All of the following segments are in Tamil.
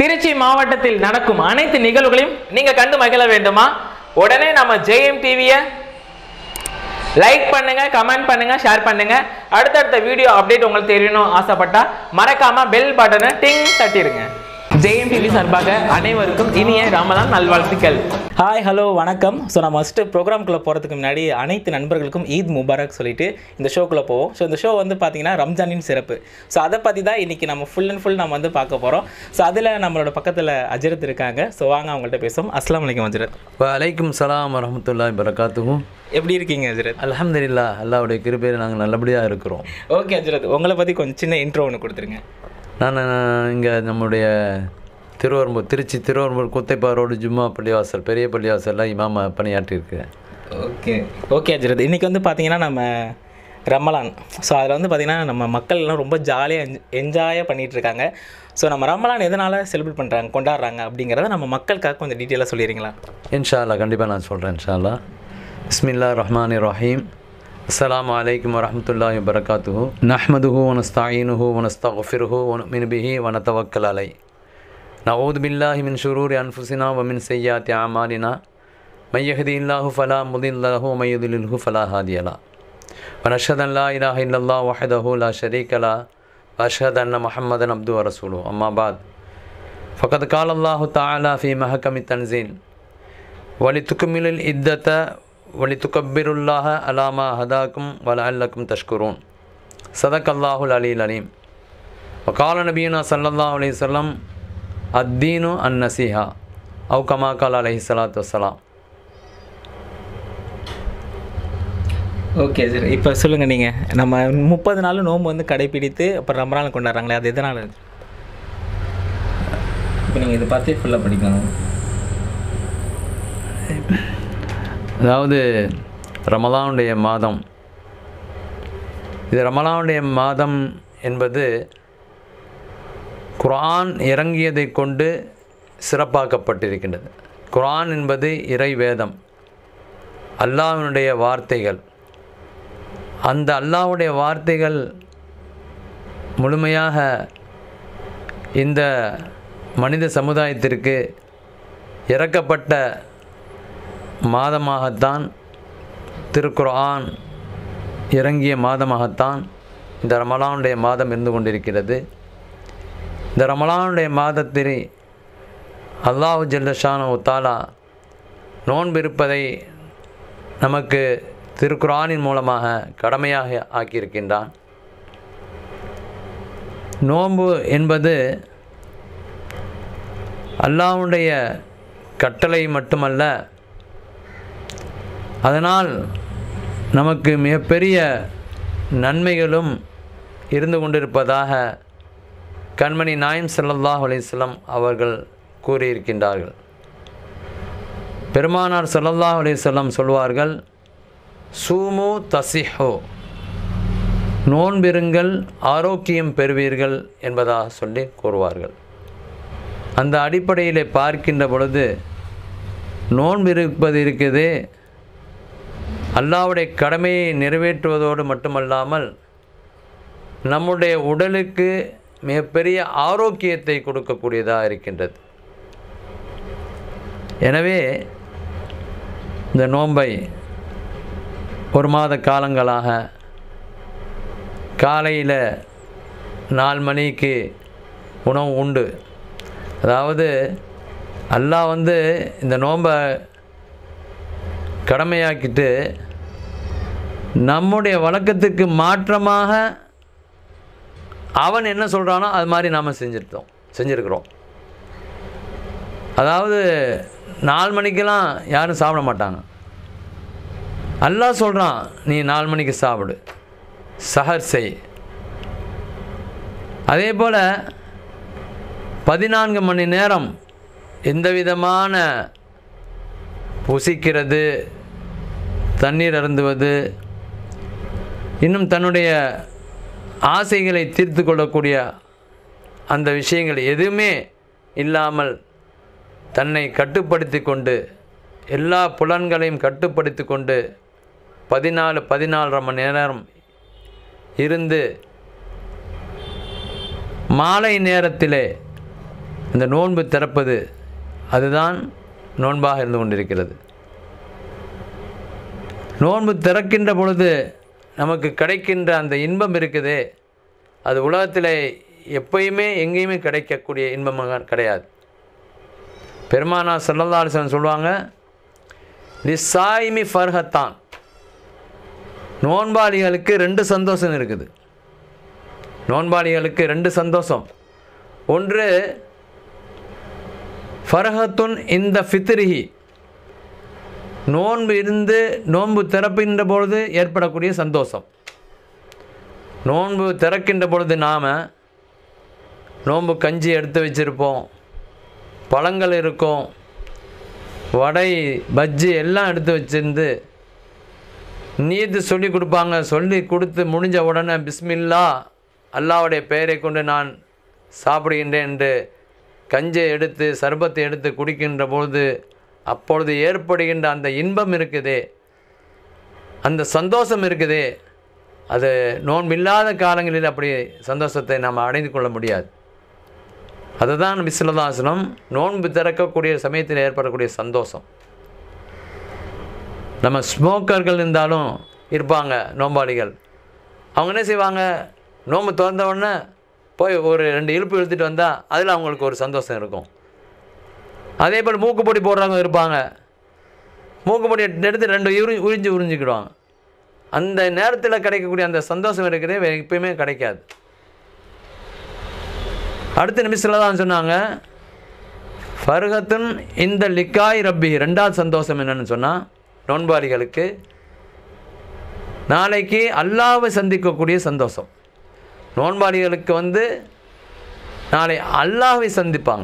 திருச்சி மாவட்டத்தில் நடக்கும் அனைத்து நிகழ்வுகளையும் நீங்க கண்டு மகிழ வேண்டுமா உடனே நம்ம ஜெயம் டிவியை லைக் பண்ணுங்க கமெண்ட் பண்ணுங்க ஷேர் பண்ணுங்க அடுத்தடுத்த வீடியோ அப்டேட் உங்களுக்கு தெரியணும் ஆசைப்பட்டா மறக்காம பெல் பட்டனை டிங் தட்டிடுங்க ஜெயம் டிவி சார்பாக அனைவருக்கும் இனிய ரமலான் நல்வாழ்த்துக்கள் ஹாய் ஹலோ வணக்கம் ஸோ நம்ம ஃபஸ்ட்டு ப்ரோக்ராம்குள்ளே போகிறதுக்கு முன்னாடி அனைத்து நண்பர்களுக்கும் ஈத் முபாரக் சொல்லிட்டு இந்த ஷோக்குள்ளே போவோம் ஸோ இந்த ஷோ வந்து பார்த்தீங்கன்னா ரம்ஜானின் சிறப்பு ஸோ அதை பற்றி தான் இன்றைக்கி நம்ம ஃபுல் அண்ட் ஃபுல் நம்ம வந்து பார்க்க போகிறோம் ஸோ அதில் நம்மளோட பக்கத்தில் அஜரத் இருக்காங்க ஸோ வாங்க அவங்கள்ட்ட பேசுவோம் அஸ்லாம் வலைக்கம் அஜரத் வலைக்கும் சலாம் வரமத்துல்லாஹி வரகாத்துஹும் எப்படி இருக்கீங்க அஜரத் அல்ஹம்துலில்லா அல்லாவுடைய கிருபையில் நாங்கள் நல்லபடியாக இருக்கிறோம் ஓகே அஜரத் உங்களை பற்றி கொஞ்சம் சின்ன இன்ட்ரோ ஒன்று கொடுத்துருங்க நான் இங்கே நம்முடைய திருவரம்பூர் திருச்சி திருவரம்பூர் குத்தைப்பா ரோடு ஜும்மா பள்ளிவாசல் பெரிய பள்ளிவாசலில் இமாம பணியாற்றியிருக்கேன் ஓகே ஓகே அஜரத் இன்றைக்கி வந்து பார்த்தீங்கன்னா நம்ம ரமலான் ஸோ அதில் வந்து பார்த்திங்கன்னா நம்ம மக்கள் எல்லாம் ரொம்ப ஜாலியாக என்ஜாயாக பண்ணிகிட்டு இருக்காங்க ஸோ நம்ம ரமலான் எதனால் செலிப்ரேட் பண்ணுறாங்க கொண்டாடுறாங்க அப்படிங்கிறத நம்ம மக்களுக்காக கொஞ்சம் டீட்டெயிலாக சொல்லிடுறீங்களா இன்ஷா அல்லா கண்டிப்பாக நான் சொல்கிறேன் இன்ஷா அல்லா பிஸ்மில்லா ரஹ்மான் ரஹீம் அஸ்ஸலாமு அலைக்கும் வரஹ்மத்துல்லாஹி வபரகாத்துஹு நஹ்மதுஹு வனஸ்தாயினுஹு வனஸ்தஃபிருஹு வனுமின் பிஹி வனதவக்கல் அலை நவூது பில்லாஹி மின் ஷுரூரி அன்ஃபுசினா வமின் செய்யாத்தி அமாலினா மையஹதி இல்லாஹு ஃபலா முதில்லாஹு மையுதில்ஹு ஃபலா ஹாதியலா ونشهد أن لا إله إلا الله وحده لا شريك له وأشهد أن محمدا عبده ورسوله أما بعد فقد قال الله تعالى في محكم التنزيل ولتكمل العدة ولتكبروا الله على ما هداكم ولعلكم تشكرون صدق الله العلي العليم وقال نبينا صلى الله عليه وسلم الدين النصيحة أو كما قال عليه الصلاة والسلام ஓகே சார் இப்போ சொல்லுங்கள் நீங்கள் நம்ம முப்பது நாள் நோன்பு வந்து கடைப்பிடித்து அப்புறம் ரமலான் கொண்டாடுறாங்களே அது எதனால் இப்போ நீங்கள் இதை பார்த்து ஃபுல்லாக படிக்கணும் அதாவது ரமலானுடைய மாதம் இது ரமலானுடைய மாதம் என்பது குர்ஆன் இறங்கியதை கொண்டு சிறப்பாக்கப்பட்டிருக்கின்றது குர்ஆன் என்பது இறை வேதம் அல்லாஹ்வினுடைய வார்த்தைகள் அந்த அல்லாஹ்வுடைய வார்த்தைகள் முழுமையாக இந்த மனித சமுதாயத்திற்கு இறக்கப்பட்ட மாதமாகத்தான் திருக்குர்ஆன் இறங்கிய மாதமாகத்தான் இந்த ரமலானுடைய மாதம் இருந்து கொண்டிருக்கிறது இந்த ரமலானுடைய மாதத்தில் அல்லாஹு ஜல்லஷானு தாலா நோன்பிருப்பதை நமக்கு திருக்குர்ஆனின் மூலமாக கடமையாக ஆக்கியிருக்கின்றான் நோன்பு என்பது அல்லாஹ்வுடைய கட்டளை மட்டுமல்ல அதனால் நமக்கு மிகப்பெரிய நன்மைகளும் இருந்து கொண்டிருப்பதாக கண்மணி நாயம் ஸல்லல்லாஹு அலைஹி வஸல்லம் அவர்கள் கூறியிருக்கின்றார்கள் பெருமானார் ஸல்லல்லாஹு அலைஹி வஸல்லம் சொல்வார்கள் சூமு தசிஹோ நோன்பிருங்கள் ஆரோக்கியம் பெறுவீர்கள் என்பதாக சொல்லி கூறுவார்கள் அந்த அடிப்படையில் பார்க்கின்ற பொழுது நோன்பிருப்பது இருக்குது அல்லாவுடைய கடமையை நிறைவேற்றுவதோடு மட்டுமல்லாமல் நம்முடைய உடலுக்கு மிகப்பெரிய ஆரோக்கியத்தை கொடுக்கக்கூடியதாக இருக்கின்றது எனவே இந்த நோன்பை ஒரு மாத காலங்களாக காலையில் நாலு மணிக்கு உணவு உண்டு அதாவது அல்லாஹ் வந்து இந்த நோன்பை கடமையாக்கிட்டு நம்முடைய வழக்கத்துக்கு மாற்றமாக அவன் என்ன சொல்கிறானோ அது மாதிரி நாம் செஞ்சிருந்தோம் செஞ்சுருக்கிறோம் அதாவது நாலு மணிக்கெல்லாம் யாரும் சாப்பிட மாட்டாங்க அல்லாஹ் சொல்கிறான் நீ நாலு மணிக்கு சாப்பிடு சஹர் செய் அதே போல் பதினான்கு மணி நேரம் எந்த விதமான புசிக்கிறது தண்ணீர் அருந்துவது இன்னும் தன்னுடைய ஆசைகளை தீர்த்து கொள்ளக்கூடிய அந்த விஷயங்கள் எதுவுமே இல்லாமல் தன்னை கட்டுப்படுத்தி கொண்டு எல்லா புலன்களையும் கட்டுப்படுத்தி கொண்டு பதினாலு பதினாலரை மணி நேரம் இருந்து மாலை நேரத்திலே இந்த நோன்பு திறப்பது அதுதான் நோன்பாக இருந்து கொண்டிருக்கிறது நோன்பு திறக்கின்ற பொழுது நமக்கு கிடைக்கின்ற அந்த இன்பம் இருக்குதே அது உலகத்தில் எப்பயுமே எங்கேயுமே கிடைக்கக்கூடிய இன்பமாக கிடையாது பெருமானா சல்லல்லாசன் சொல்லுவாங்க லிசாயிமி ஃபர்ஹத்தான் நோன்பாளிகளுக்கு ரெண்டு சந்தோஷம் இருக்குது நோன்பாளிகளுக்கு ரெண்டு சந்தோஷம் ஒன்று ஃபர்ஹத்துன் இந்த ஃபித்ரிஹி நோன்பு இருந்து நோன்பு திறக்கின்ற பொழுது ஏற்படக்கூடிய சந்தோஷம் நோன்பு திறக்கின்ற பொழுது நாம் நோன்பு கஞ்சி எடுத்து வச்சுருப்போம் பழங்கள் இருக்கும் வடை பஜ்ஜி எல்லாம் எடுத்து வச்சிருந்து நீத்து சொல்லி கொடுப்பாங்க சொல்லி கொடுத்து முடிஞ்ச உடனே பிஸ்மில்லா அல்லாவுடைய பெயரை கொண்டு நான் சாப்பிடுகின்றேன் என்று கஞ்சை எடுத்து சர்பத்தை எடுத்து குடிக்கின்ற பொழுது அப்பொழுது ஏற்படுகின்ற அந்த இன்பம் இருக்குதே அந்த சந்தோஷம் இருக்குதே அது நோன்பில்லாத காலங்களில் அப்படி சந்தோஷத்தை நாம் அடைந்து கொள்ள முடியாது அதுதான் விசிலதாசனம் நோன்பு திறக்கக்கூடிய சமயத்தில் ஏற்படக்கூடிய சந்தோஷம் நம்ம ஸ்மோக்கர்கள் இருந்தாலும் இருப்பாங்க நோம்பாளிகள் அவங்க என்ன செய்வாங்க நோம்பு திறந்த உடனே போய் ஒரு ரெண்டு இழுப்பு இழுத்துட்டு வந்தால் அதில் அவங்களுக்கு ஒரு சந்தோஷம் இருக்கும் அதே போல் மூக்குப்பொடி போடுறவங்க இருப்பாங்க மூக்குப்பொடி எடுத்து ரெண்டு உரி உறிஞ்சி உறிஞ்சிக்கிடுவாங்க அந்த நேரத்தில் கிடைக்கக்கூடிய அந்த சந்தோஷம் இருக்கிறதே வேற எப்பயுமே கிடைக்காது அடுத்த நிமிஷத்தில் தான் சொன்னாங்க ஃபர்ஹத்துன் இந்த லிக்காய் ரப்பி ரெண்டாவது சந்தோஷம் என்னன்னு சொன்னால் நோன்பாளிகளுக்கு நாளைக்கு அல்லாவை சந்திக்கக்கூடிய சந்தோஷம் நோன்பாளிகளுக்கு வந்து நாளை அல்லாவை சந்திப்பாங்க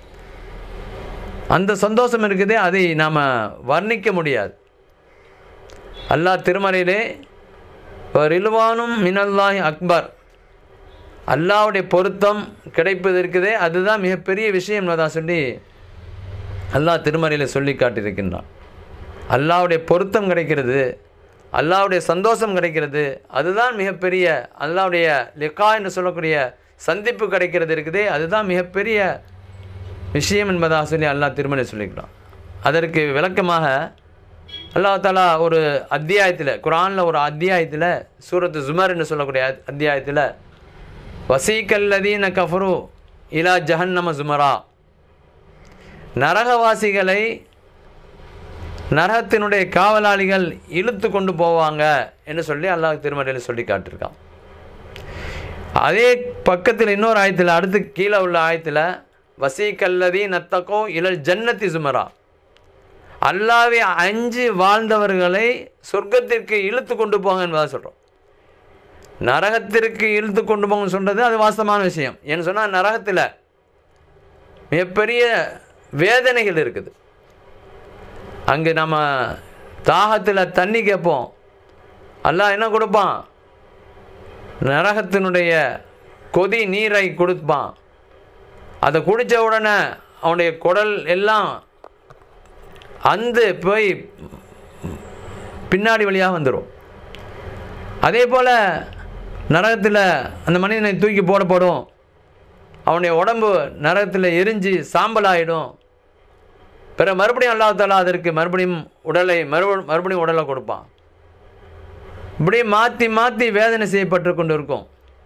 அந்த சந்தோஷம் இருக்குதே அதை நாம் வர்ணிக்க முடியாது அல்லாஹ் திருமறையிலே ரில்வானும் மினல்லாஹி அக்பர் அல்லாவுடைய பொருத்தம் கிடைப்பது இருக்குதே அதுதான் மிகப்பெரிய விஷயம் என்பதாக சொல்லி அல்லாஹ் திருமறையில் சொல்லி காட்டியிருக்கின்றான் அல்லாவுடைய பொருத்தம் கிடைக்கிறது அல்லாவுடைய சந்தோஷம் கிடைக்கிறது அதுதான் மிகப்பெரிய அல்லாவுடைய லிகா என்று சொல்லக்கூடிய சந்திப்பு கிடைக்கிறது இருக்குதே அதுதான் மிகப்பெரிய விஷயம் என்பதாக சொல்லி அல்லாஹ் திருமலை சொல்லிக்கிறான் அதற்கு விளக்கமாக அல்லாஹ் தாலா ஒரு அத்தியாயத்தில் குரானில் ஒரு அத்தியாயத்தில் சூரத்து ஜுமர் என்று சொல்லக்கூடிய அத்- அத்தியாயத்தில் வசீகல்லதீன கஃபரு இலா ஜஹன்னம ஜுமரா நரகவாசிகளை நரகத்தினுடைய காவலாளிகள் இழுத்து கொண்டு போவாங்க என்று சொல்லி அல்லாஹ் திருமறையில் சொல்லி காட்டியிருக்கான் அதே பக்கத்தில் இன்னொரு ஆயத்தில் அடுத்து கீழே உள்ள ஆயத்தில் வசீகல்லதி நத்தகோ இலல் ஜன்னத்தி சுமரா அல்லாவே அஞ்சு வாழ்ந்தவர்களை சொர்க்கத்திற்கு இழுத்து கொண்டு போங்க என்பதாக சொல்கிறோம் நரகத்திற்கு இழுத்து கொண்டு போங்கன்னு சொல்கிறது அது வாஸ்தவமான விஷயம் ஏன்னு சொன்னால் நரகத்தில் மிகப்பெரிய வேதனைகள் இருக்குது அங்கே நம்ம தாகத்தில் தண்ணி கேட்போம் அல்லாஹ் என்ன கொடுப்பான் நரகத்தினுடைய கொதி நீரை கொடுப்பான் அதை குடித்த உடனே அவனுடைய குடல் எல்லாம் அந்து போய் பின்னாடி வழியாக வந்துடும் அதே போல் நரகத்தில் அந்த மனிதனை தூக்கி போடப்படும் அவனுடைய உடம்பு நரகத்தில் எரிஞ்சு சாம்பலாயிடும் பிற மறுபடியும் அல்லாஹ் தாலா அதற்கு மறுபடியும் உடலை மறுப மறுபடியும் உடலை கொடுப்பான் இப்படியே மாற்றி மாற்றி வேதனை செய்யப்பட்டு கொண்டு இருக்கும்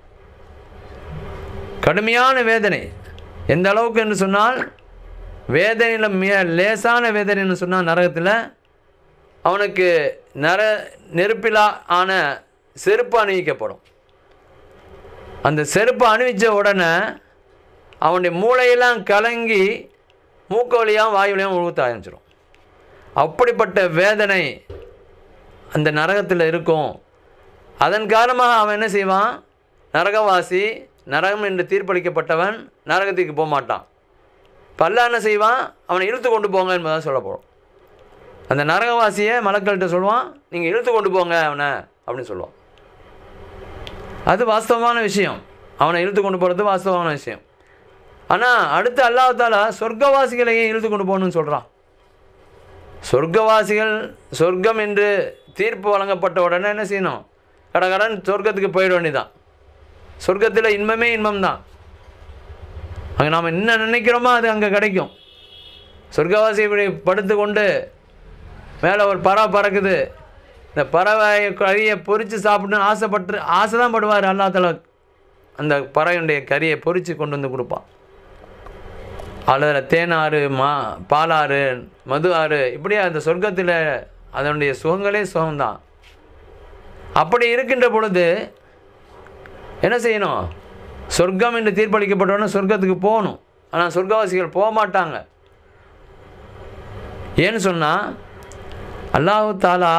கடுமையான வேதனை எந்த அளவுக்கு என்று சொன்னால் வேதனையில் மிக லேசான வேதனைன்னு சொன்னால் நரகத்தில் அவனுக்கு நர நெருப்பிலா ஆன செருப்பு அணிவிக்கப்படும் அந்த செருப்பு அணிவித்த உடனே அவனுடைய மூளையெல்லாம் கலங்கி மூக்கு வழியாகவும் வாய் வழியாகவும் உழுத்த ஆரம்பிச்சிடும் அப்படிப்பட்ட வேதனை அந்த நரகத்தில் இருக்கும் அதன் காரணமாக அவன் என்ன செய்வான் நரகவாசி நரகம் என்று தீர்ப்பளிக்கப்பட்டவன் நரகத்துக்கு போக மாட்டான் பல்ல என்ன செய்வான் அவனை இழுத்து கொண்டு போங்க என்பதாக சொல்ல போகிறோம் அந்த நரகவாசியை மலக்கள்கிட்ட சொல்லுவான் நீங்கள் இழுத்து கொண்டு போங்க அவனை அப்படின்னு சொல்லுவான் அது வாஸ்தவமான விஷயம் அவனை இழுத்து கொண்டு போகிறது வாஸ்தவமான விஷயம் ஆனால் அடுத்து அல்லாஹால சொர்க்கவாசிகளையே இழுத்து கொண்டு போகணும்னு சொல்கிறான் சொர்க்கவாசிகள் சொர்க்கம் என்று தீர்ப்பு வழங்கப்பட்ட உடனே என்ன செய்யணும் கடகடன் சொர்க்கத்துக்கு போயிட வேண்டியதான் சொர்க்கத்தில் இன்பமே இன்பம் தான் அங்கே நாம் என்ன நினைக்கிறோமோ அது அங்கே கிடைக்கும் சொர்க்கவாசி இப்படி படுத்து கொண்டு மேலே ஒரு பறவை பறக்குது இந்த பறவை கறியை பொரித்து சாப்பிடணும்னு ஆசைப்பட்டு ஆசை தான் படுவார் அல்லா தலா அந்த பறவையுடைய கறியை பொரித்து கொண்டு வந்து கொடுப்பான் அதில் தேனாறு மா பாலாறு மது ஆறு இப்படியே அந்த சொர்க்கத்தில் அதனுடைய சுகங்களே சுகம்தான் அப்படி இருக்கின்ற பொழுது என்ன செய்யணும் சொர்க்கம் என்று தீர்ப்பளிக்கப்பட்டவொடனே சொர்க்கத்துக்கு போகணும் ஆனால் சொர்க்கவாசிகள் போக மாட்டாங்க ஏன்னு சொன்னால் அல்லாஹு தாலா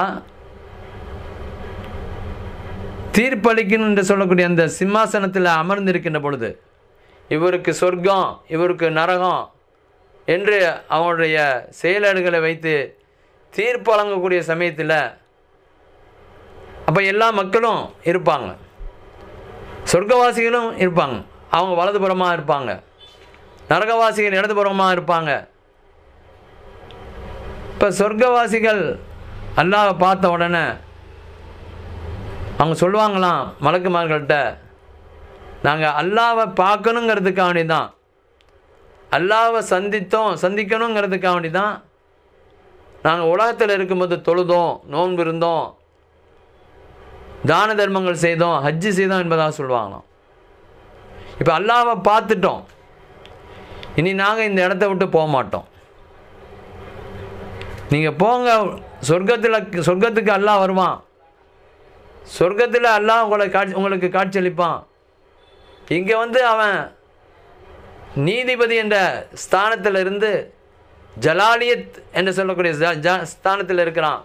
தீர்ப்பளிக்கணும் என்று சொல்லக்கூடிய அந்த சிம்மாசனத்தில் அமர்ந்திருக்கின்ற பொழுது இவருக்கு சொர்க்கம் இவருக்கு நரகம் என்று அவனுடைய செயலேடுகளை வைத்து தீர்ப்பு வழங்கக்கூடிய சமயத்தில் அப்போ எல்லா மக்களும் இருப்பாங்க சொர்க்கவாசிகளும் இருப்பாங்க அவங்க வலதுபுறமாக இருப்பாங்க நரகவாசிகள் இடதுபுறமாக இருப்பாங்க இப்போ சொர்க்கவாசிகள் அல்லாஹ் பார்த்த உடனே அவங்க சொல்லுவாங்களாம் மலக்குமார்கள்ட்ட நாங்கள் அல்லாவை பார்க்கணுங்கிறதுக்காக வேண்டி தான் அல்லாவை சந்தித்தோம் சந்திக்கணுங்கிறதுக்காக வேண்டி தான் நாங்கள் உலகத்தில் இருக்கும்போது தொழுதோம் நோன்பு இருந்தோம் தான தர்மங்கள் செய்தோம் ஹஜ்ஜு செய்தோம் என்பதாக சொல்லுவாங்களாம் இப்போ அல்லாவை பார்த்துட்டோம் இனி நாங்கள் இந்த இடத்த விட்டு போக மாட்டோம் நீங்கள் போங்க சொர்க்கத்தில் சொர்க்கத்துக்கு அல்லாஹ் வருவான் சொர்க்கத்தில் அல்லாஹ் உங்களை காட்சி உங்களுக்கு காட்சியளிப்பான் இங்கே வந்து அவன் நீதிபதி என்ற ஸ்தானத்தில் இருந்து ஜலாலியத் என்று சொல்லக்கூடிய ஜ- ஜ- ஸ்தானத்தில் இருக்கிறான்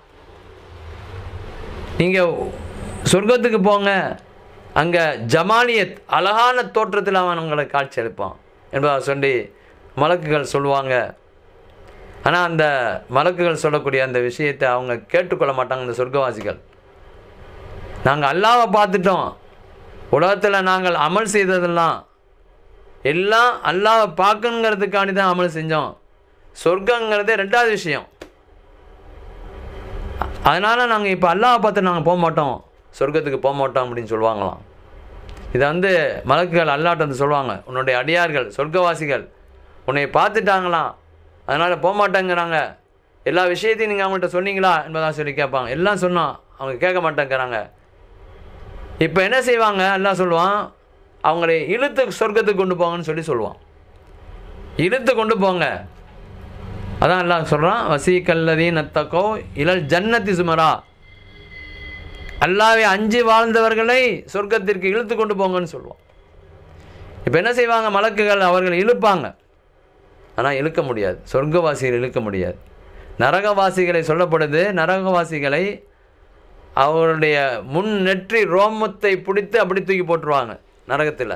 நீங்கள் சொர்க்கத்துக்கு போங்க அங்கே ஜமாலியத் அழகான தோற்றத்தில் அவன் உங்களை காட்சி அளிப்பான் என்பதாக சொல்லி மலக்குகள் சொல்லுவாங்க ஆனால் அந்த மலக்குகள் சொல்லக்கூடிய அந்த விஷயத்தை அவங்க கேட்டுக்கொள்ள மாட்டாங்க இந்த சொர்க்கவாசிகள் நாங்கள் அல்லாவை பார்த்துட்டோம் உலகத்தில் நாங்கள் அமல் செய்ததெல்லாம் எல்லாம் அல்லாவை பார்க்கணுங்கிறதுக்காண்டி தான் அமல் செஞ்சோம் சொர்க்கங்கிறதே ரெண்டாவது விஷயம் அதனால் நாங்கள் இப்போ அல்லாவை பார்த்து நாங்கள் போக மாட்டோம் சொர்க்கத்துக்கு போக மாட்டோம் அப்படின்னு சொல்லுவாங்களாம் இதை வந்து மலக்குகள் அல்லாட்ட வந்து சொல்லுவாங்க உன்னுடைய அடியார்கள் சொர்க்கவாசிகள் உன்னை பார்த்துட்டாங்களாம் அதனால் போக மாட்டேங்கிறாங்க எல்லா விஷயத்தையும் நீங்கள் அவங்கள்ட்ட சொன்னீங்களா என்பதாக சொல்லி கேட்பாங்க எல்லாம் சொன்னோம் அவங்க கேட்க மாட்டேங்கிறாங்க இப்போ என்ன செய்வாங்க எல்லாம் சொல்லுவான் அவங்களை இழுத்து சொர்க்கத்துக்கு கொண்டு போங்கன்னு சொல்லி சொல்லுவான் இழுத்து கொண்டு போங்க அதான் எல்லாம் சொல்கிறான் வசீகல்லதி நத்தக்கோ இலல் ஜன்னத்தி சுமரா அல்லாவை அஞ்சு வாழ்ந்தவர்களை சொர்க்கத்திற்கு இழுத்து கொண்டு போங்கன்னு சொல்லுவான் இப்போ என்ன செய்வாங்க மலக்குகள் அவர்கள் இழுப்பாங்க ஆனால் இழுக்க முடியாது சொர்க்கவாசிகள் இழுக்க முடியாது நரகவாசிகளை சொல்லப்படுது நரகவாசிகளை அவருடைய முன் நெற்றி ரோமத்தை பிடித்து அப்படி தூக்கி போட்டுருவாங்க நரகத்தில்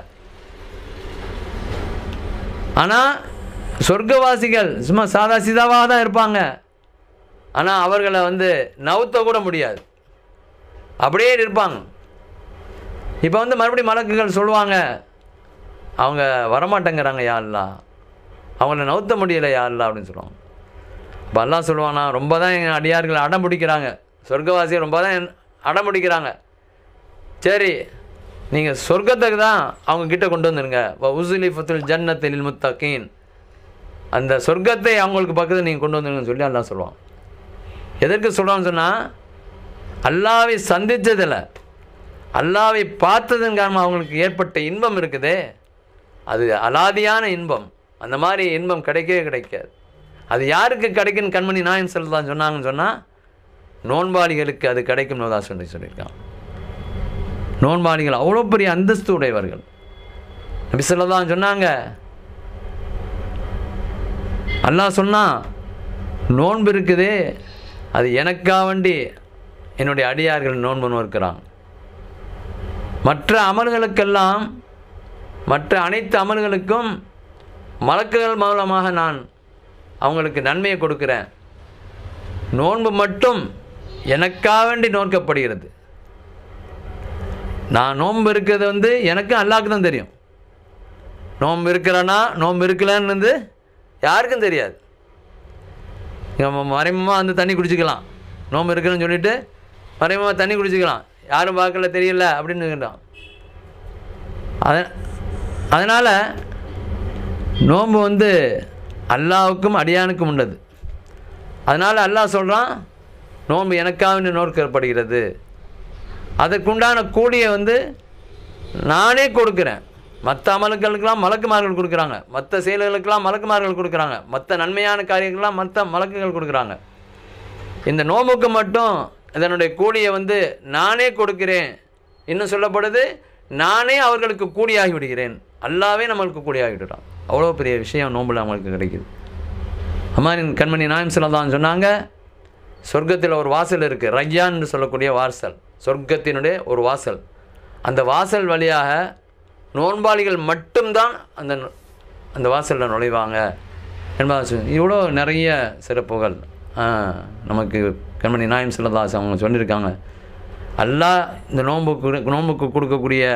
ஆனால் சொர்க்கவாசிகள் சும்மா சாதா சிதாவாக தான் இருப்பாங்க ஆனால் அவர்களை வந்து நவுத்த கூட முடியாது அப்படியே இருப்பாங்க இப்போ வந்து மறுபடியும் மலக்குகள் சொல்லுவாங்க அவங்க வரமாட்டேங்கிறாங்க யாரெல்லாம் அவங்கள நவுத்த முடியலை யாரெல்லாம் அப்படின்னு சொல்லுவாங்க இப்போ எல்லாம் சொல்லுவானா ரொம்ப தான் எங்கள் அடியார்கள் அடம் பிடிக்கிறாங்க சொர்க்கவாசிகள் ரொம்ப தான் அடம் பிடிக்கிறாங்க சரி நீங்கள் சொர்க்கத்துக்கு தான் அவங்க கிட்ட கொண்டு வந்துருங்க உசுலி ஃபத்துல் ஜன்னத்தில் முத்தகீன் அந்த சொர்க்கத்தை அவங்களுக்கு பக்கத்தில் நீங்கள் கொண்டு வந்துருங்கன்னு சொல்லி அல்லாஹ் சொல்லுவான் எதற்கு சொல்கிறான்னு சொன்னால் அல்லாவை சந்தித்ததில் அல்லாவை பார்த்ததன் காரணமாக அவங்களுக்கு ஏற்பட்ட இன்பம் இருக்குதே அது அலாதியான இன்பம் அந்த மாதிரி இன்பம் கிடைக்கவே கிடைக்காது அது யாருக்கு கிடைக்குன்னு கண்மணி நாயன் செல்தான் சொன்னாங்கன்னு சொன்னால் நோன்பாளிகளுக்கு அது கிடைக்கும்னு தான் சொல்லி சொல்லியிருக்கான் நோன்பாளிகள் அவ்வளோ பெரிய அந்தஸ்து உடையவர்கள் நபி சொல்லதான் சொன்னாங்க அல்லாஹ் சொன்னான் நோன்பு இருக்குதே அது எனக்கா வேண்டி என்னுடைய அடியார்கள் நோன்பு நோக்கிறான் மற்ற அமல்களுக்கெல்லாம் மற்ற அனைத்து அமல்களுக்கும் மலக்குகள் மூலமாக நான் அவங்களுக்கு நன்மையை கொடுக்குறேன் நோன்பு மட்டும் எனக்கா வேண்டி நோக்கப்படுகிறது நான் நோன்பு இருக்கிறது வந்து எனக்கும் அல்லாவுக்கு தான் தெரியும் நோன்பு இருக்கிறேன்னா நோன்பு இருக்கலன்னு வந்து யாருக்கும் தெரியாது நம்ம மறைமுகமாக வந்து தண்ணி குடிச்சிக்கலாம் நோன்பு இருக்குன்னு சொல்லிட்டு மறைமுகமாக தண்ணி குடிச்சிக்கலாம் யாரும் பார்க்கல தெரியல அப்படின்னு இருக்கான் அத அதனால் நோன்பு வந்து அல்லாவுக்கும் அடியானுக்கும் உள்ளது அதனால் அல்லாஹ் சொல்கிறான் நோன்பு எனக்காக நோக்கப்படுகிறது அதற்குண்டான கூலியை வந்து நானே கொடுக்குறேன் மற்ற அமலுக்களுக்கெல்லாம் மலக்குமார்கள் கொடுக்குறாங்க மற்ற செயல்களுக்கெல்லாம் மலக்குமார்கள் கொடுக்குறாங்க மற்ற நன்மையான காரியங்கள்லாம் மற்ற மலக்குகள் கொடுக்குறாங்க இந்த நோம்புக்கு மட்டும் இதனுடைய கூலியை வந்து நானே கொடுக்கிறேன் இன்னும் சொல்லப்படுது நானே அவர்களுக்கு கூலியாகி விடுகிறேன் அல்லாவே நம்மளுக்கு கூலியாகி விடுறான் அவ்வளோ பெரிய விஷயம் நோம்பில் நம்மளுக்கு கிடைக்குது அம்மாரின் கண்மணி நாயம் சொல்லதான் சொன்னாங்க சொர்க்கத்தில் ஒரு வாசல் இருக்குது ரய்யான்னு சொல்லக்கூடிய வாசல் சொர்க்கத்தினுடைய ஒரு வாசல் அந்த வாசல் வழியாக நோன்பாளிகள் மட்டும்தான் அந்த நு- அந்த வாசலில் நுழைவாங்க என்பதாக சொல் இவ்வளோ நிறைய சிறப்புகள் ஆ, நமக்கு கண்மணி நாயம் சொல்லதாஸ் அவங்க சொல்லியிருக்காங்க அல்லாஹ் இந்த நோன்புக்கு நோன்புக்கு கொடுக்கக்கூடிய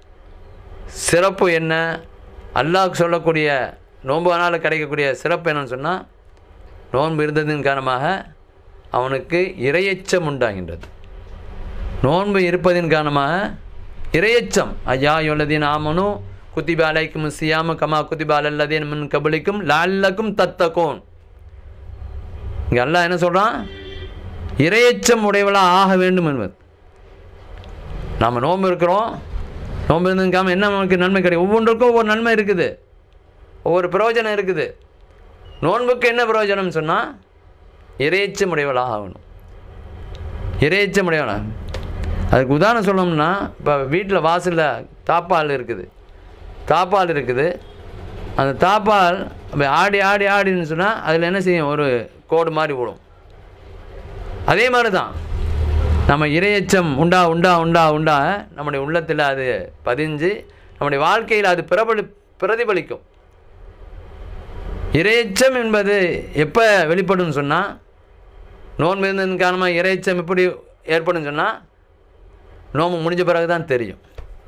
சிறப்பு என்ன அல்லாஹ் சொல்லக்கூடிய நோன்புனால கிடைக்கக்கூடிய சிறப்பு என்னன்னு சொன்னால் நோன்பு இருந்ததின் காரணமாக அவனுக்கு இரையச்சம் உண்டாகின்றது நோன்பு இருப்பதின் காரணமாக இரையச்சம் ஐயா யுல்லதீன் ஆமனு குத்திபா அலைக்கும் சியாம கமா குத்திபா அல்லதீன் மின் கபலிக்கும் லால்லக்கும் தத்தகோன் இங்கே அல்லாஹ் என்ன சொல்கிறான் இரையச்சம் உடையவளாக ஆக வேண்டும் என்பது நாம் நோன்பு இருக்கிறோம் நோன்பு இருந்ததுக்காம என்ன நமக்கு நன்மை கிடைக்கும் ஒவ்வொன்றுக்கும் ஒவ்வொரு நன்மை இருக்குது ஒவ்வொரு பிரயோஜனம் இருக்குது நோன்புக்கு என்ன பிரயோஜனம்னு சொன்னால் இறையச்சம் உடையவளாக ஆகணும் இறையச்சம் உடையவளா அதுக்கு உதாரணம் சொல்லணும்னா இப்போ வீட்டில் வாசலில் தாப்பால் இருக்குது தாப்பால் இருக்குது அந்த தாப்பால் அப்படி ஆடி ஆடி ஆடின்னு சொன்னால் அதில் என்ன செய்யும் ஒரு கோடு மாதிரி விடும் அதே மாதிரி தான் நம்ம இரையச்சம் உண்டா உண்டா உண்டா உண்டா நம்முடைய உள்ளத்தில் அது பதிஞ்சு நம்முடைய வாழ்க்கையில் அது பிரபலி பிரதிபலிக்கும் இரையச்சம் என்பது எப்போ வெளிப்படும்னு சொன்னால் நோன்பு இருந்ததன் காரணமாக இரையச்சம் எப்படி ஏற்படும் சொன்னால் நோம்பு முடிஞ்ச பிறகு தான் தெரியும்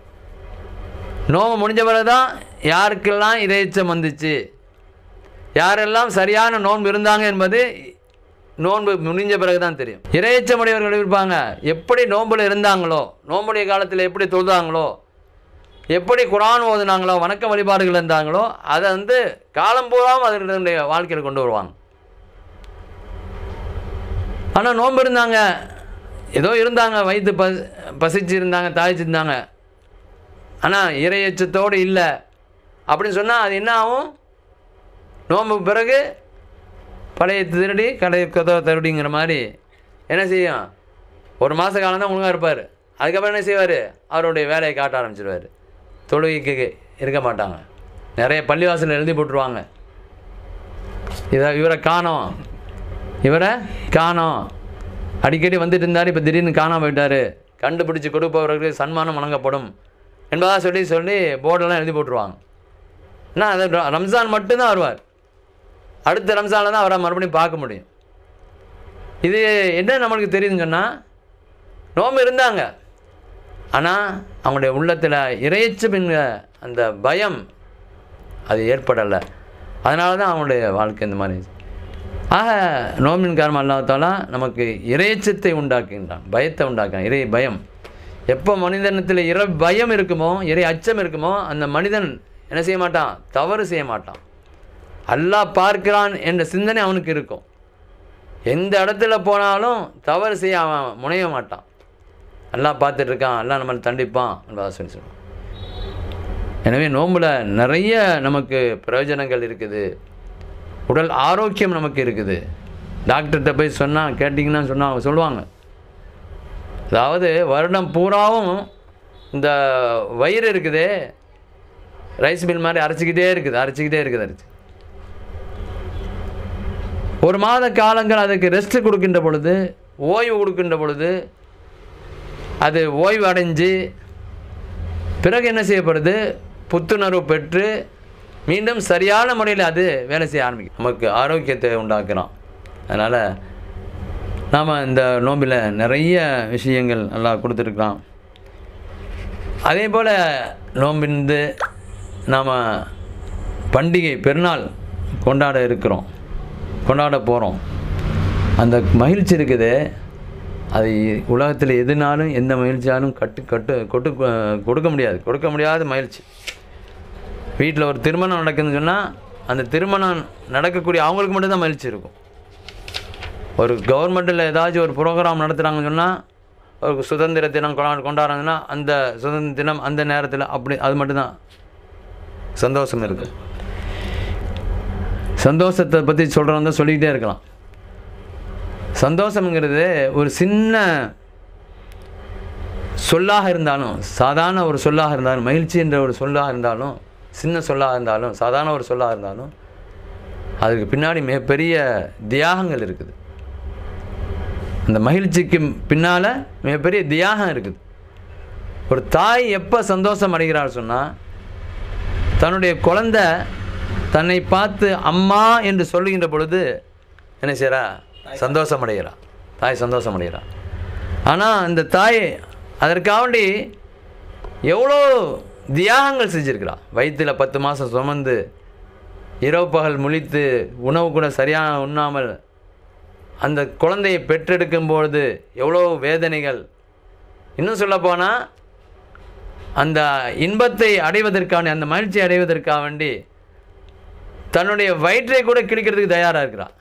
நோம்பு முடிஞ்ச பிறகு தான் யாருக்கெல்லாம் இரையச்சம் வந்துச்சு யாரெல்லாம் சரியான நோன்பு இருந்தாங்க என்பது நோன்பு முடிஞ்ச பிறகு தான் தெரியும் இரையச்சமுடையவர்கள் இருப்பாங்க எப்படி நோன்புல இருந்தாங்களோ நோம்புடைய காலத்தில் எப்படி தொழுதாங்களோ எப்படி குரான் ஓதுனாங்களோ வணக்க வழிபாடுகள் இருந்தாங்களோ அதை வந்து காலம் பூராவும் அதனுடைய வாழ்க்கையில் கொண்டு வருவாங்க ஆனால் நோன்பு இருந்தாங்க ஏதோ இருந்தாங்க வயிற்று ப பசிச்சு இருந்தாங்க தாய்ச்சி இருந்தாங்க ஆனால் இரையச்சத்தோடு இல்லை அப்படின்னு சொன்னால் அது என்ன ஆகும் நோன்புக்கு பிறகு பழைய திருடி கடை கதவை திருடிங்கிற மாதிரி என்ன செய்யும் ஒரு மாத காலம் தான் ஒழுங்காக இருப்பார் அதுக்கப்புறம் என்ன செய்வார் அவருடைய வேலையை காட்ட ஆரம்பிச்சிடுவார் தொழுகைக்கு இருக்க மாட்டாங்க நிறைய பள்ளிவாசல் எழுதி போட்டுருவாங்க இதை இவரை காணோம் இவரை காணோம் அடிக்கடி வந்துட்டு இருந்தார் இப்போ திடீர்னு காணாம போயிட்டார் கண்டுபிடிச்சு கொடுப்பவர்களுக்கு சன்மானம் வழங்கப்படும் என்பதாக சொல்லி சொல்லி போர்டெல்லாம் எழுதி போட்டுருவாங்க என்ன அது ர- ரம்ஜான் மட்டும்தான் வருவார் அடுத்த ரம்ஜானில் தான் அவரை மறுபடியும் பார்க்க முடியும் இது என்ன நம்மளுக்கு தெரியுதுன்னு சொன்னால் நோம்பு இருந்தாங்க ஆனால் அவங்களுடைய உள்ளத்தில் இறையச்சம் என்கிற அந்த பயம் அது ஏற்படலை அதனால தான் அவங்களுடைய வாழ்க்கை இந்த மாதிரி ஆக நோம்பின் காரணம் அல்லாத்தாலா நமக்கு இறையச்சத்தை உண்டாக்குகின்றான் பயத்தை உண்டாக்குறான் இறை பயம் எப்போ மனிதனத்தில் இறை பயம் இருக்குமோ இறை அச்சம் இருக்குமோ அந்த மனிதன் என்ன செய்ய மாட்டான் தவறு செய்ய மாட்டான் அல்லாஹ் பார்க்கிறான் என்ற சிந்தனை அவனுக்கு இருக்கும் எந்த இடத்துல போனாலும் தவறு செய்ய அவன் முனைய மாட்டான் அல்லாஹ் பார்த்துட்டு இருக்கான் அல்லாஹ் நம்மளை தண்டிப்பான் என்பதாக சொல்லி சொல்லுவான் எனவே நோம்பில் நிறைய நமக்கு பிரயோஜனங்கள் இருக்குது உடல் ஆரோக்கியம் நமக்கு இருக்குது டாக்டர்கிட்ட போய் சொன்னால் கேட்டிங்கன்னா சொன்னா அவங்க சொல்லுவாங்க அதாவது வருடம் பூராவும் இந்த வயிறு இருக்குதே ரைஸ் மில் மாதிரி அரைச்சிக்கிட்டே இருக்குது அரைச்சிக்கிட்டே இருக்குது அரைச்சி ஒரு மாத காலங்கள் அதுக்கு ரெஸ்ட் கொடுக்கின்ற பொழுது ஓய்வு கொடுக்கின்ற பொழுது அது ஓய்வு அடைஞ்சு பிறகு என்ன செய்யப்படுது புத்துணர்வு பெற்று மீண்டும் சரியான முறையில் அது வேலை செய்ய ஆரம்பிக்கும் நமக்கு ஆரோக்கியத்தை உண்டாக்குறோம் அதனால் நாம் இந்த நோம்பில் நிறைய விஷயங்கள் நல்லா கொடுத்துருக்குறோம் அதே போல் நோம்பிந்து நாம் பண்டிகை பெருநாள் கொண்டாட இருக்கிறோம் கொண்டாட போகிறோம் அந்த மகிழ்ச்சி இருக்குது அது உலகத்தில் எதுனாலும் எந்த மகிழ்ச்சியாலும் கட்டு கட்டு கொட்டு கொடுக்க முடியாது கொடுக்க முடியாத மகிழ்ச்சி வீட்டில் ஒரு திருமணம் நடக்குதுன்னு சொன்னால் அந்த திருமணம் நடக்கக்கூடிய அவங்களுக்கு மட்டும்தான் மகிழ்ச்சி இருக்கும் ஒரு கவர்மெண்ட்டில் ஏதாச்சும் ஒரு ப்ரோக்ராம் நடத்துகிறாங்கன்னு சொன்னால் ஒரு சுதந்திர தினம் கொண்டா கொண்டாடுறாங்கன்னா அந்த சுதந்திர தினம் அந்த நேரத்தில் அப்படி அது மட்டும்தான் சந்தோஷம் இருக்குது சந்தோஷத்தை பற்றி சொல்கிறவங்க தான் சொல்லிக்கிட்டே இருக்கலாம் சந்தோஷம்ங்கிறது ஒரு சின்ன சொல்லாக இருந்தாலும் சாதாரண ஒரு சொல்லாக இருந்தாலும் மகிழ்ச்சி என்ற ஒரு சொல்லாக இருந்தாலும் சின்ன சொல்லாக இருந்தாலும் சாதாரண ஒரு சொல்லாக இருந்தாலும் அதுக்கு பின்னாடி மிகப்பெரிய தியாகங்கள் இருக்குது அந்த மகிழ்ச்சிக்கு பின்னால் மிகப்பெரிய தியாகம் இருக்குது ஒரு தாய் எப்போ சந்தோஷம் அடைகிறாள் சொன்னால் தன்னுடைய குழந்தை தன்னை பார்த்து அம்மா என்று சொல்லுகின்ற பொழுது என்ன செய்கிறா சந்தோஷம் அடைகிறா தாய் சந்தோஷம் அடைகிறா ஆனால் அந்த தாய் அதற்காண்டி எவ்வளோ தியாகங்கள் செஞ்சுருக்கிறா வயிற்றில் பத்து மாதம் சுமந்து இரவு பகல் முழித்து உணவு கூட சரியான உண்ணாமல் அந்த குழந்தையை பெற்றெடுக்கும் பொழுது எவ்வளோ வேதனைகள் இன்னும் சொல்லப்போனால் அந்த இன்பத்தை அடைவதற்கான அந்த மகிழ்ச்சி அடைவதற்காக வேண்டி தன்னுடைய வயிற்றை கூட கிழிக்கிறதுக்கு தயாராக இருக்கிறான்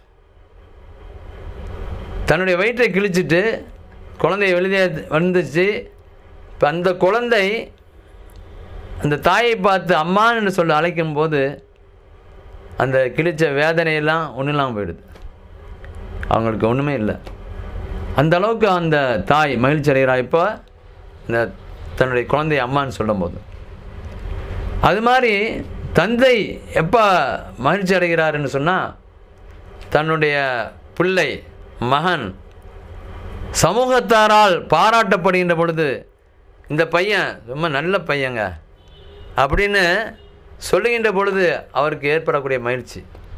தன்னுடைய வயிற்றை கிழிச்சிட்டு குழந்தைய வெளியே வந்துச்சு இப்போ அந்த குழந்தை அந்த தாயை பார்த்து அம்மான்னு சொல்லி அழைக்கும் போது அந்த கிழிச்ச வேதனையெல்லாம் ஒன்றும் இல்லாமல் போயிடுது அவங்களுக்கு ஒன்றுமே இல்லை அந்த அளவுக்கு அந்த தாய் மகிழ்ச்சி அடைகிறா இப்போ இந்த தன்னுடைய குழந்தை அம்மான்னு சொல்லும்போது அது மாதிரி தந்தை எப்போ மகிழ்ச்சி அடைகிறாருன்னு சொன்னால் தன்னுடைய பிள்ளை மகன் சமூகத்தாரால் பாராட்டப்படுகின்ற பொழுது இந்த பையன் ரொம்ப நல்ல பையங்க அப்படின்னு சொல்லுகின்ற பொழுது அவருக்கு ஏற்படக்கூடிய மகிழ்ச்சி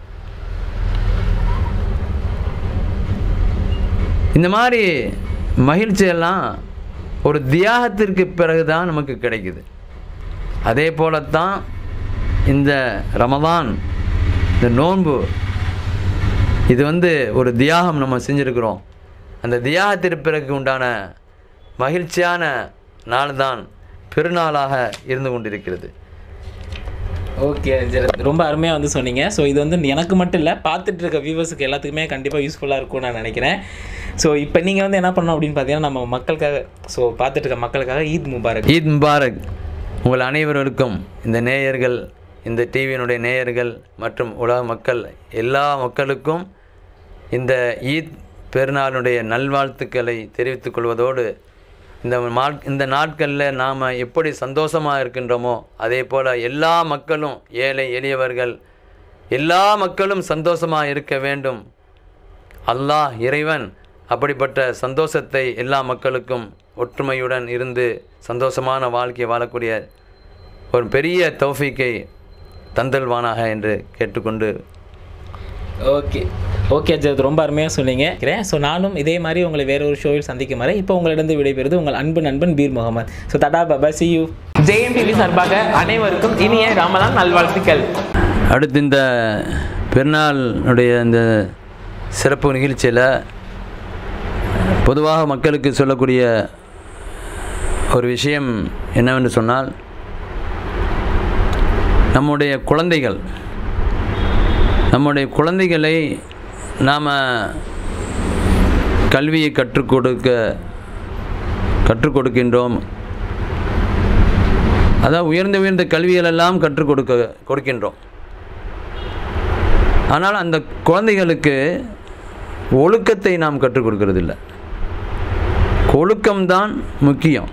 இந்த மாதிரி மகிழ்ச்சியெல்லாம் ஒரு தியாகத்திற்கு பிறகு தான் நமக்கு கிடைக்குது அதே போலத்தான் இந்த ரமதான் இந்த நோன்பு இது வந்து ஒரு தியாகம் நம்ம செஞ்சுருக்கிறோம் அந்த தியாகத்திற்கு பிறகு உண்டான மகிழ்ச்சியான நாள் தான் பெருநாளாக இருந்து கொண்டிருக்கிறது ஓகே ரொம்ப அருமையாக வந்து சொன்னீங்க ஸோ இது வந்து எனக்கு மட்டும் இல்லை பார்த்துட்டு இருக்க வியூவர்ஸுக்கு எல்லாத்துக்குமே கண்டிப்பாக யூஸ்ஃபுல்லாக இருக்கும்னு நான் நினைக்கிறேன் ஸோ இப்போ நீங்கள் வந்து என்ன பண்ணணும் அப்படின்னு பார்த்தீங்கன்னா நம்ம மக்களுக்காக ஸோ பார்த்துட்டு இருக்க மக்களுக்காக ஈத் முபாரக் ஈத் முபாரக் உங்கள் அனைவருக்கும் இந்த நேயர்கள் இந்த டிவியினுடைய நேயர்கள் மற்றும் உலக மக்கள் எல்லா மக்களுக்கும் இந்த ஈத் பெருநாளுடைய நல்வாழ்த்துக்களை தெரிவித்துக் கொள்வதோடு இந்த மா இந்த நாட்களில் நாம் எப்படி சந்தோஷமாக இருக்கின்றோமோ அதே போல் எல்லா மக்களும் ஏழை எளியவர்கள் எல்லா மக்களும் சந்தோஷமாக இருக்க வேண்டும் அல்லாஹ் இறைவன் அப்படிப்பட்ட சந்தோஷத்தை எல்லா மக்களுக்கும் ஒற்றுமையுடன் இருந்து சந்தோஷமான வாழ்க்கை வாழக்கூடிய ஒரு பெரிய தௌஃபீக்கை தந்தல்வானாக என்று கேட்டுக்கொண்டு ஓகே ஓகே அஜத் ரொம்ப அருமையாக சொன்னீங்க ஸோ நானும் இதே மாதிரி உங்களை வேற ஒரு ஷோவில் சந்திக்கும் வரை இப்போ உங்களிடம் விடைபெறுது உங்கள் அன்பு நண்பன் பீர் முகமது ஸோ தடா பாபா சி யூ ஜெயம் டிவி சார்பாக அனைவருக்கும் இனிய ரமலான் நல்வாழ்த்துக்கள் அடுத்து இந்த பெருநாளுடைய இந்த சிறப்பு நிகழ்ச்சியில் பொதுவாக மக்களுக்கு சொல்லக்கூடிய ஒரு விஷயம் என்னவென்று சொன்னால் நம்முடைய குழந்தைகள் நம்முடைய குழந்தைகளை நாம் கல்வியை கற்றுக் கொடுக்க கற்றுக் கொடுக்கின்றோம் அதான் உயர்ந்த உயர்ந்த கல்விகளெல்லாம் கற்றுக் கொடுக்க கொடுக்கின்றோம் ஆனால் அந்த குழந்தைகளுக்கு ஒழுக்கத்தை நாம் கற்றுக் கொடுக்கறதில்ல ஒழுக்கம்தான் முக்கியம்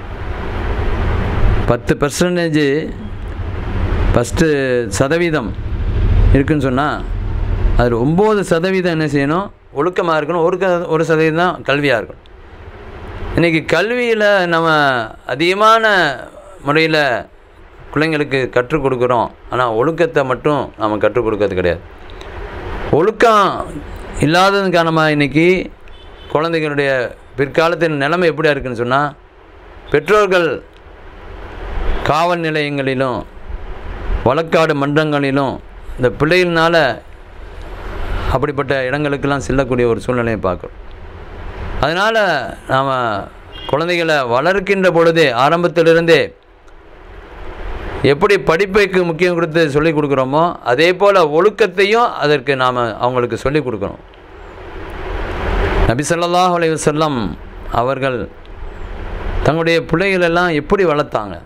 பத்து பர்சன்டேஜ் ஃபஸ்ட்டு சதவீதம் இருக்குன்னு சொன்னால் அதில் ஒம்பது சதவீதம் என்ன செய்யணும் ஒழுக்கமாக இருக்கணும் ஒரு க ஒரு சதவீதம் தான் கல்வியாக இருக்கணும் இன்றைக்கி கல்வியில் நம்ம அதிகமான முறையில் பிள்ளைங்களுக்கு கற்றுக் கொடுக்குறோம் ஆனால் ஒழுக்கத்தை மட்டும் நம்ம கற்றுக் கொடுக்கறது கிடையாது ஒழுக்கம் இல்லாததன் காரணமாக இன்றைக்கி குழந்தைகளுடைய பிற்காலத்தின் நிலைமை எப்படியா இருக்குன்னு சொன்னால் பெற்றோர்கள் காவல் நிலையங்களிலும் வழக்காடு மன்றங்களிலும் இந்த பிள்ளைகள்னால அப்படிப்பட்ட இடங்களுக்கெல்லாம் செல்லக்கூடிய ஒரு சூழ்நிலையை பார்க்குறோம் அதனால் நாம் குழந்தைகளை வளர்க்கின்ற பொழுதே ஆரம்பத்திலிருந்தே எப்படி படிப்புக்கு முக்கியம் கொடுத்து சொல்லிக் கொடுக்குறோமோ அதே போல் ஒழுக்கத்தையும் அதற்கு நாம் அவங்களுக்கு சொல்லிக் கொடுக்கணும் நபி ஸல்லல்லாஹு அலைஹி வஸல்லம் அவர்கள் தங்களுடைய பிள்ளைகளெல்லாம் எப்படி வளர்த்தாங்க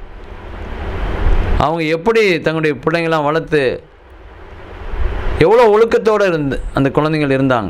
அவங்க எப்படி தங்களுடைய பிள்ளைங்களாம் வளர்த்து எவ்வளோ ஒழுக்கத்தோடு இருந்து அந்த குழந்தைகள் இருந்தாங்க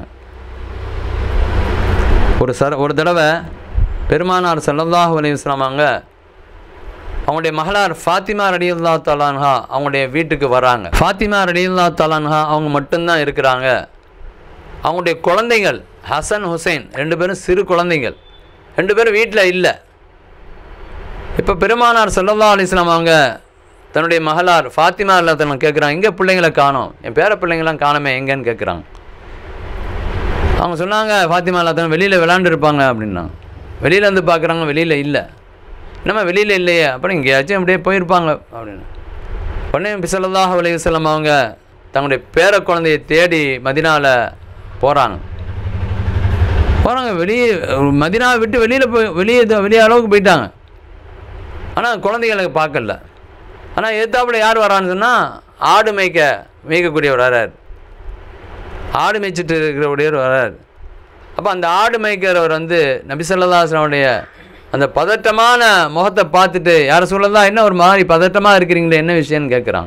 ஒரு சர ஒரு தடவை பெருமானார் ஸல்லல்லாஹு அலைஹி வஸல்லம் அவங்க அவங்களுடைய மகளார் ஃபாத்திமா ரலியல்லா தலான்ஹா அவங்களுடைய வீட்டுக்கு வராங்க ஃபாத்திமா ரலியல்லா தலான்ஹா அவங்க மட்டும்தான் இருக்கிறாங்க அவங்களுடைய குழந்தைகள் ஹசன் ஹுசைன் ரெண்டு பேரும் சிறு குழந்தைகள் ரெண்டு பேரும் வீட்டில் இல்லை இப்போ பெருமானார் சல்லல்லா அலிஸ்லாம் அவங்க தன்னுடைய மகளார் ஃபாத்திமா இல்லாதவங்க கேட்குறாங்க எங்கே பிள்ளைங்களை காணோம் என் பேர பிள்ளைங்களாம் காணோமே எங்கேன்னு கேட்குறாங்க அவங்க சொன்னாங்க ஃபாத்திமா இல்லாதவங்க வெளியில் விளாண்டுருப்பாங்க அப்படின்னாங்க வெளியில் வந்து பார்க்குறாங்க வெளியில் இல்லை என்னம்மா வெளியில் இல்லையே அப்புறம் எங்கேயாச்சும் அப்படியே போயிருப்பாங்க அப்படின்னு உடனே பிசல்லாஹ் அலையுசல்லம் அவங்க தங்களுடைய பேர குழந்தையை தேடி மதினாவில் போகிறாங்க போகிறாங்க வெளியே மதினாவை விட்டு வெளியில் போய் வெளியே வெளியே அளவுக்கு போயிட்டாங்க ஆனால் குழந்தைகளை பார்க்கல ஆனால் எதிர்த்தாப்புல யார் வரான்னு சொன்னால் ஆடு மேய்க்க மேய்க்கக்கூடியவர் வரார் ஆடு மேய்ச்சிட்டு இருக்கிறவடையவர் வரார் அப்போ அந்த ஆடு மேய்க்கிறவர் வந்து நபிசல்லாஸ்லமுடைய அந்த பதட்டமான முகத்தை பார்த்துட்டு யாரை சொல்லலாம் என்ன ஒரு மாதிரி பதட்டமாக இருக்கிறீங்களே என்ன விஷயம்னு கேட்குறாங்க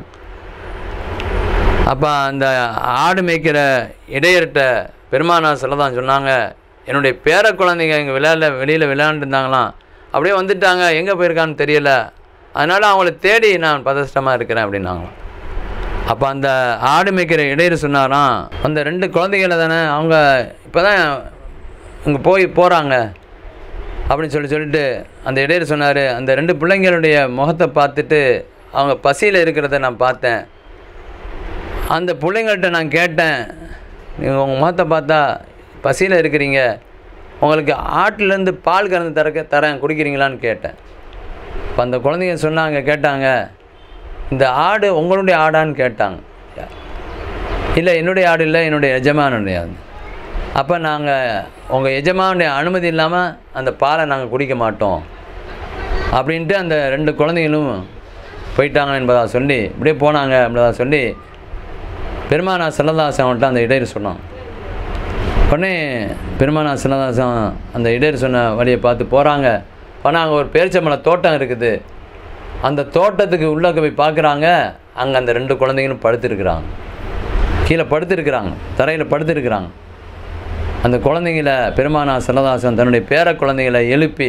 அப்போ அந்த ஆடு மேய்க்கிற இடையர்கிட்ட பெருமானா சொல்லதான் சொன்னாங்க என்னுடைய பேர குழந்தைங்க இங்கே விளையாட வெளியில் விளையாண்டுருந்தாங்களாம் அப்படியே வந்துட்டாங்க எங்கே போயிருக்கான்னு தெரியல அதனால் அவங்கள தேடி நான் பதஷ்டமாக இருக்கிறேன் அப்படின்னாங்களாம் அப்போ அந்த ஆடு மேய்க்கிற இடையர் சொன்னாராம் அந்த ரெண்டு குழந்தைகளை தானே அவங்க இப்போ தான் இங்கே போய் போகிறாங்க அப்படின்னு சொல்லி சொல்லிட்டு அந்த இடையர் சொன்னார் அந்த ரெண்டு பிள்ளைங்களுடைய முகத்தை பார்த்துட்டு அவங்க பசியில் இருக்கிறத நான் பார்த்தேன் அந்த பிள்ளைங்கள்ட்ட நான் கேட்டேன் நீங்கள் உங்கள் முகத்தை பார்த்தா பசியில் இருக்கிறீங்க உங்களுக்கு ஆட்டிலேருந்து பால் கறந்து தரக்க தரேன் குடிக்கிறீங்களான்னு கேட்டேன் இப்போ அந்த குழந்தைங்க சொன்னாங்க கேட்டாங்க இந்த ஆடு உங்களுடைய ஆடான்னு கேட்டாங்க இல்லை என்னுடைய ஆடு இல்லை என்னுடைய எஜமானுடைய ஆடு அப்போ நாங்கள் உங்கள் எஜமானுடைய அனுமதி இல்லாமல் அந்த பாலை நாங்கள் குடிக்க மாட்டோம் அப்படின்ட்டு அந்த ரெண்டு குழந்தைகளும் போயிட்டாங்க என்பதாக சொல்லி இப்படியே போனாங்க என்பதாக சொல்லி பெருமானா செல்லதாசன் அவன்கிட்ட அந்த இடையர் சொன்னான் உடனே பெருமானா செல்லதாசன் அந்த இடையர் சொன்ன வழியை பார்த்து போகிறாங்க போனாங்க ஒரு பேரிச்சம்பழ தோட்டம் இருக்குது அந்த தோட்டத்துக்கு உள்ளே போய் பார்க்குறாங்க அங்கே அந்த ரெண்டு குழந்தைங்களும் படுத்துருக்குறாங்க கீழே படுத்துருக்குறாங்க தரையில் படுத்துருக்குறாங்க அந்த குழந்தைங்கள பெருமானா செல்லதாசன் தன்னுடைய பேர குழந்தைகளை எழுப்பி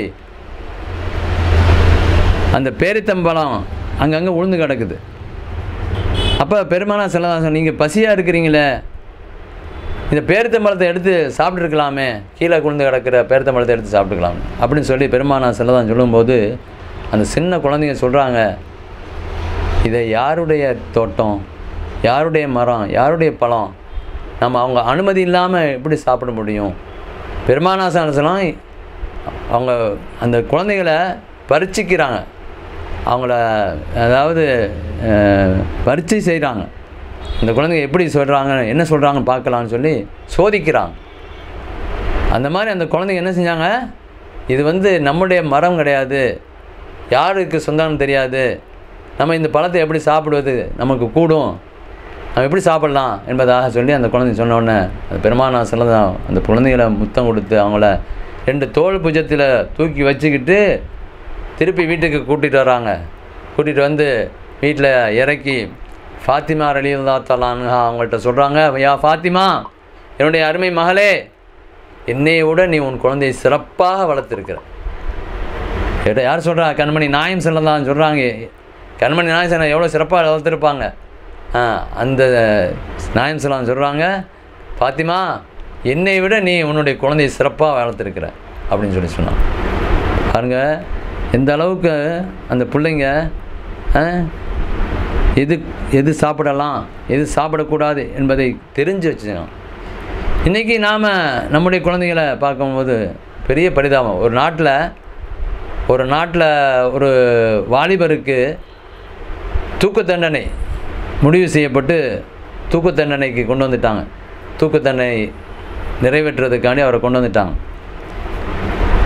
அந்த பேரித்தம்பழம் அங்கங்கே உளுந்து கிடக்குது அப்போ பெருமானா செல்லதாசன் நீங்கள் பசியாக இருக்கிறீங்களே இந்த பேரித்தம்பழத்தை எடுத்து சாப்பிட்ருக்கலாமே கீழே குளிர்ந்து கிடக்கிற பேரித்தம்பழத்தை எடுத்து சாப்பிட்டுக்கலாம் அப்படின்னு சொல்லி பெருமானா செல்லதான் சொல்லும்போது அந்த சின்ன குழந்தைங்க சொல்கிறாங்க இதை யாருடைய தோட்டம் யாருடைய மரம் யாருடைய பழம் நம்ம அவங்க அனுமதி இல்லாமல் எப்படி சாப்பிட முடியும் பெருமானாசனம் சொல்லலாம் அவங்க அந்த குழந்தைகளை பரிச்சிக்கிறாங்க அவங்கள அதாவது அஹ், பரீட்சை செய்கிறாங்க இந்த குழந்தைங்க எப்படி சொல்கிறாங்க என்ன சொல்கிறாங்கன்னு பார்க்கலான்னு சொல்லி சோதிக்கிறாங்க அந்த மாதிரி அந்த குழந்தைங்க என்ன செஞ்சாங்க இது வந்து நம்முடைய மரம் கிடையாது யாருக்கு சொந்தம்னு தெரியாது நம்ம இந்த பழத்தை எப்படி சாப்பிடுவது நமக்கு கூடும் நம்ம எப்படி சாப்பிடலாம் என்பதாக சொல்லி அந்த குழந்தை சொன்ன உடனே அந்த பெருமானா சொல்லதான் அந்த குழந்தைகளை முத்தம் கொடுத்து அவங்கள ரெண்டு தோல் புஜத்தில் தூக்கி வச்சுக்கிட்டு திருப்பி வீட்டுக்கு கூட்டிகிட்டு வராங்க கூட்டிகிட்டு வந்து வீட்டில் இறக்கி ஃபாத்திமா ரலியுல்லா தலான்னு அவங்கள்ட்ட சொல்கிறாங்க யா ஃபாத்திமா என்னுடைய அருமை மகளே என்னையை விட நீ உன் குழந்தையை சிறப்பாக வளர்த்துருக்கிற கேட்ட யார் சொல்கிறா கண்மணி நாயம் செல்லலாம் சொல்கிறாங்க கண்மணி நாயம் செல்லம் எவ்வளோ சிறப்பாக வளர்த்துருப்பாங்க ஆ அந்த நாயம் செல்லம் சொல்கிறாங்க ஃபாத்திமா என்னை விட நீ உன்னுடைய குழந்தையை சிறப்பாக வளர்த்துருக்கிற அப்படின்னு சொல்லி சொன்னான் பாருங்க எந்த அளவுக்கு அந்த பிள்ளைங்க ஆ, எது எது சாப்பிடலாம் எது சாப்பிடக்கூடாது என்பதை தெரிஞ்சு வச்சுக்கணும் இன்றைக்கி நாம் நம்முடைய குழந்தைகளை பார்க்கும்போது பெரிய பரிதாபம் ஒரு நாட்டில் ஒரு நாட்டில் ஒரு வாலிபருக்கு தூக்கு தண்டனை முடிவு செய்யப்பட்டு தூக்கு தண்டனைக்கு கொண்டு வந்துட்டாங்க தூக்கு தண்டனை நிறைவேற்றுறதுக்காண்டி அவரை கொண்டு வந்துட்டாங்க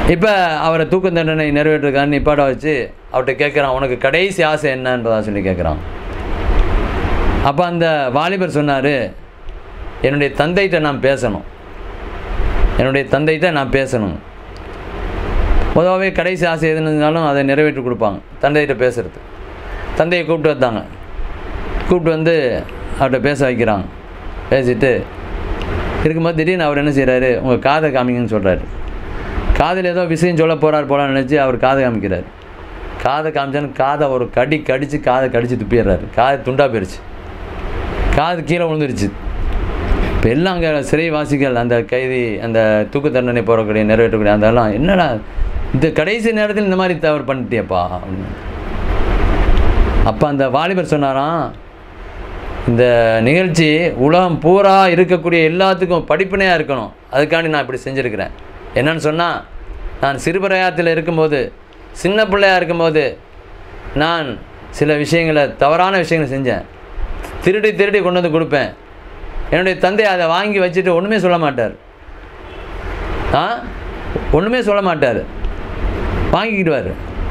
இப்போ அவரை தூக்கு தண்டனை நிறைவேற்றுக்கான்னு நிப்பாட வச்சு அவர்கிட்ட கேட்குறான் உனக்கு கடைசி ஆசை என்ன என்பதா சொல்லி கேட்குறான் அப்போ அந்த வாலிபர் சொன்னார் என்னுடைய தந்தைகிட்ட நான் பேசணும் என்னுடைய தந்தைகிட்ட நான் பேசணும் பொதுவாகவே கடைசி ஆசை எதுன்னு இருந்தாலும் அதை நிறைவேற்றி கொடுப்பாங்க தந்தைகிட்ட பேசுறது தந்தையை கூப்பிட்டு வந்தாங்க கூப்பிட்டு வந்து அவர்கிட்ட பேச வைக்கிறாங்க பேசிட்டு இருக்கும்போது திடீர்னு அவர் என்ன செய்கிறாரு உங்கள் காதை காமிங்கன்னு சொல்கிறாரு காதில் ஏதோ விஷயம் சொல்ல போகிறார் போலான்னு நினச்சி அவர் காதை காமிக்கிறார் காதை காமிச்சான்னு காதை ஒரு கடி கடித்து காதை கடித்து துப்பிடுறாரு காது துண்டாக போயிடுச்சு காது கீழே விழுந்துருச்சு இப்போ எல்லாம் அங்கே சிறைவாசிகள் அந்த கைதி அந்த தூக்கு தண்டனை போகிறக்கூடிய நிறைவேற்றக்கூடிய அந்த எல்லாம் என்னடா இந்த கடைசி நேரத்தில் இந்த மாதிரி தவறு பண்ணிட்டியப்பா அப்படின்னு அப்போ அந்த வாலிபர் சொன்னாராம் இந்த நிகழ்ச்சி உலகம் பூரா இருக்கக்கூடிய எல்லாத்துக்கும் படிப்பினையாக இருக்கணும் அதுக்காண்டி நான் இப்படி செஞ்சுருக்கிறேன் என்னன்னு சொன்னால் நான் சிறுபிராயத்தில் இருக்கும்போது சின்ன பிள்ளையாக இருக்கும்போது நான் சில விஷயங்களை தவறான விஷயங்களை செஞ்சேன் திருடி திருடி கொண்டு வந்து கொடுப்பேன் என்னுடைய தந்தை அதை வாங்கி வச்சுட்டு ஒன்றுமே சொல்ல மாட்டார் ஆ ஒன்றுமே சொல்ல மாட்டார் வாங்கிக்கிடுவார்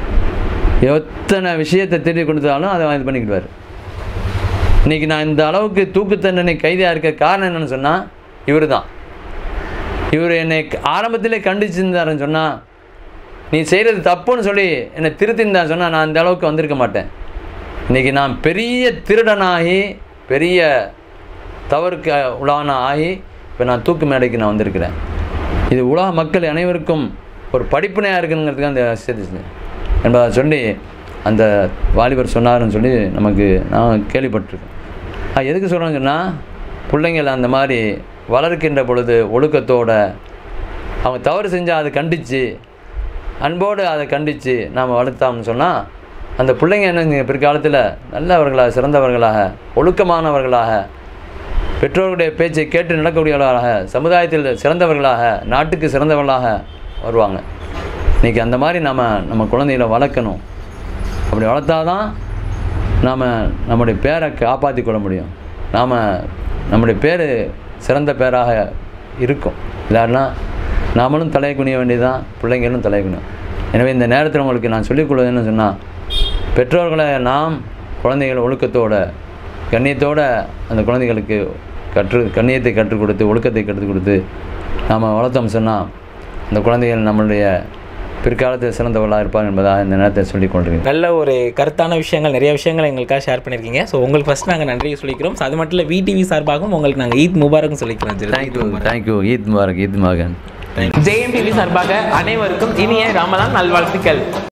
எத்தனை விஷயத்தை திருடி கொடுத்தாலும் அதை இது பண்ணிக்கிடுவார் இன்றைக்கி நான் இந்த அளவுக்கு தூக்கு தண்டனை கைதியாக இருக்க காரணம் என்னன்னு சொன்னால் இவர் தான் இவர் என்னை ஆரம்பத்திலே கண்டிச்சிருந்தாருன்னு சொன்னால் நீ செய்கிறது தப்புன்னு சொல்லி என்னை திருத்திருந்தான்னு சொன்னால் நான் இந்த அளவுக்கு வந்திருக்க மாட்டேன் இன்றைக்கி நான் பெரிய திருடனாகி பெரிய தவறுக்கு உலான ஆகி இப்போ நான் தூக்கு மேடைக்கு நான் வந்திருக்கிறேன் இது உலக மக்கள் அனைவருக்கும் ஒரு படிப்பினையாக இருக்குங்கிறதுக்கு அந்த விஷயத்தை என்பதை சொல்லி அந்த வாலிபர் சொன்னாருன்னு சொல்லி நமக்கு நான் கேள்விப்பட்டிருக்கேன் அது எதுக்கு சொல்கிறேன்னு சொன்னால் பிள்ளைங்களை அந்த மாதிரி வளர்க்கின்ற பொழுது ஒழுக்கத்தோட அவங்க தவறு செஞ்சால் அதை கண்டித்து அன்போடு அதை கண்டித்து நாம் வளர்த்தோம்னு சொன்னால் அந்த பிள்ளைங்க என்ன பிற்காலத்தில் நல்லவர்களாக சிறந்தவர்களாக ஒழுக்கமானவர்களாக பெற்றோர்களுடைய பேச்சை கேட்டு நடக்கக்கூடியவர்களாக சமுதாயத்தில் சிறந்தவர்களாக நாட்டுக்கு சிறந்தவர்களாக வருவாங்க இன்றைக்கி அந்த மாதிரி நம்ம நம்ம குழந்தைகளை வளர்க்கணும் அப்படி வளர்த்தாதான் நாம் நம்முடைய பேரை காப்பாற்றி கொள்ள முடியும் நாம் நம்முடைய பேர் சிறந்த பேராக இருக்கும் இல்லாட்டினா நாமளும் தலை குனிய வேண்டியதுதான் பிள்ளைங்களும் தலை குனியும் எனவே இந்த நேரத்தில் உங்களுக்கு நான் சொல்லிக் கொள்வதுன்னு சொன்னால் பெற்றோர்களை நாம் குழந்தைகள் ஒழுக்கத்தோட கண்ணியத்தோட அந்த குழந்தைகளுக்கு கற்று கண்ணியத்தை கற்றுக் கொடுத்து ஒழுக்கத்தை கற்றுக் கொடுத்து நாம் வளர்த்தோம் சொன்னால் அந்த குழந்தைகள் நம்மளுடைய பிற்காலத்தில் சிறந்தவர்களாக இருப்பார் என்பதாக இந்த நேரத்தை சொல்லிக் கொள்கிறேன் நல்ல ஒரு கருத்தான விஷயங்கள் நிறைய விஷயங்கள் எங்களுக்காக ஷேர் பண்ணியிருக்கீங்க ஸோ உங்களுக்கு ஃபஸ்ட் நாங்கள் நன்றி சொல்லிக்கிறோம் So, அது மட்டும் இல்லை விடிவி சார்பாகவும் உங்களுக்கு நாங்கள் ஈத் முபாரக்கும் சொல்லிக்கிறோம் ஜெரு. தேங்க்யூ தேங்க்யூ ஈத் முபாரக் ஈத் மகன் ஜெயம் டிவி சார்பாக அனைவருக்கும் இனிய ரமலான் நல்வாழ்த்துக்கள்